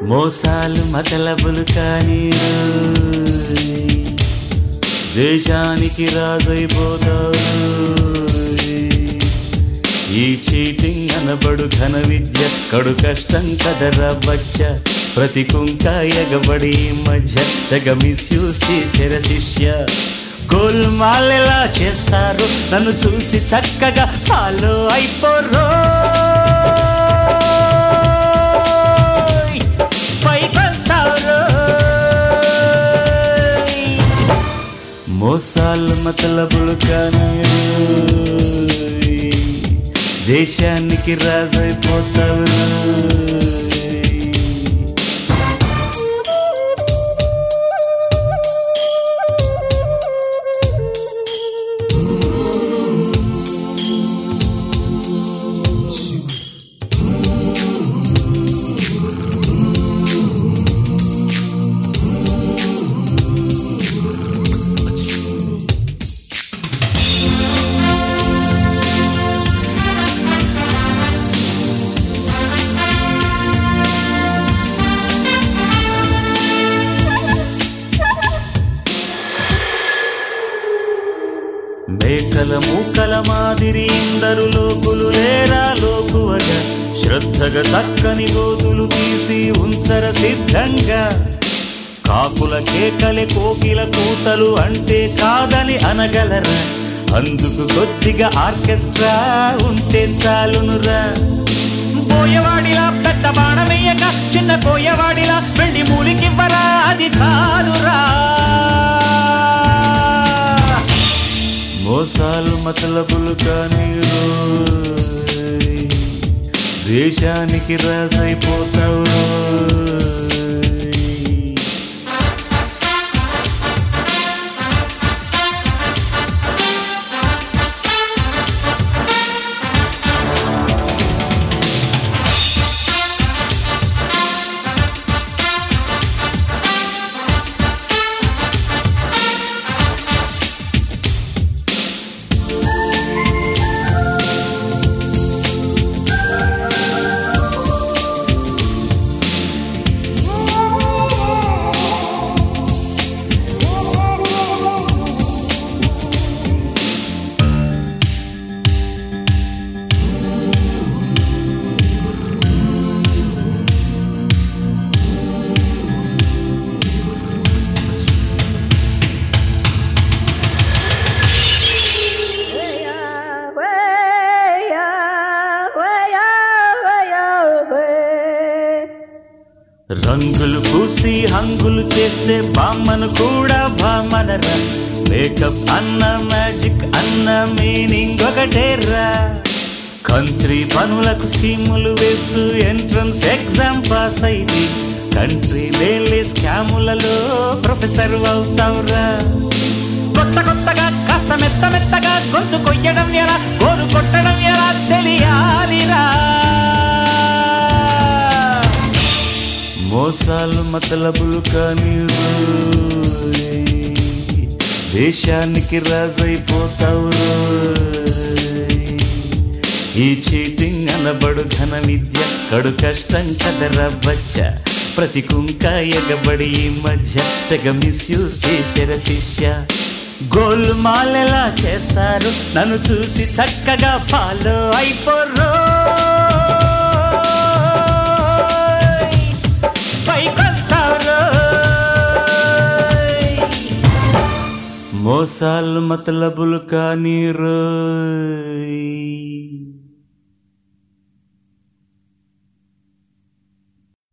మోసాలు మతలబులు కానీ దేశానికి రాజైపోతావు ఈ చీటింగ్ అనబడు ఘన విద్య కడు కష్టం కదరా బచ్చ ప్రతి కుంక ఎగబడి ఈ మధ్య తెగ మిస్యూస్ చేసిన శిష్య గోల్మాల్ ఎలా చేస్తారు నన్ను చూసి చక్కగా ఫాలో అయిపోరో పైకొస్తారో మోసాలు మతలబులు కానీ దేశానికి రాజైపోతావు మేకల మూకల మాదిరి ఇందరు లోకులు లేరా లోకువగా శ్రద్ధగా చక్కని గోతులు తీసి ఉంచర సిద్ధంగా కాకుల కేకలే కోకిల కూతలు అంటే కాదని అనగలరా అందుకు కొద్దిగా ఆర్కెస్ట్రా ఉంటే చాలునురా పోయవాడిలా పెద్ద బాణమేయక చిన్న పోయవాడిలా వెళ్ళి మూలికివ్వరా అది చాలురా మోసాలు మతలబులు కానీ రోయ్. దేశానికి రాజైపోతావు రోయ్. రంగులు పూసి హంగులు చేస్తే బామ్మను కూడా బామ్మనరా మేకప్ అన్న మ్యాజిక్ అన్న మీనింగ్ ఒకటేరా కంట్రీ పనులకు స్కీములు వేస్తూ ఎంట్రన్స్ ఎగ్జామ్ పాస్ అయింది కంట్రీ లేలే స్కాములలో ప్రొఫెసర్ అవుతావురా కొత్త కొత్తగా కాస్త మెత్త మెత్తగా గొంతు కొయ్యడం ఎలా గోరు కొట్టడం ఎలా తెలియాలిరా మోసాలు మతలబులు కానీ రోయ్. దేశానికి రాజైపోతావు రోయ్. ఈ చీటింగ్ అనబడు ఘన విద్య కడు కష్టం కదరా బచ్చ ప్రతి కుంక ఎగబడి ఈ మధ్య తెగ మిస్యూజ్ చేసిన శిష్య గోల్మాల్ ఎలా చేస్తారు నన్ను చూసి చక్కగా ఫాలో అయిపోరో పైకొస్తారో మోసాలు మతలబులు కానీ రోయ్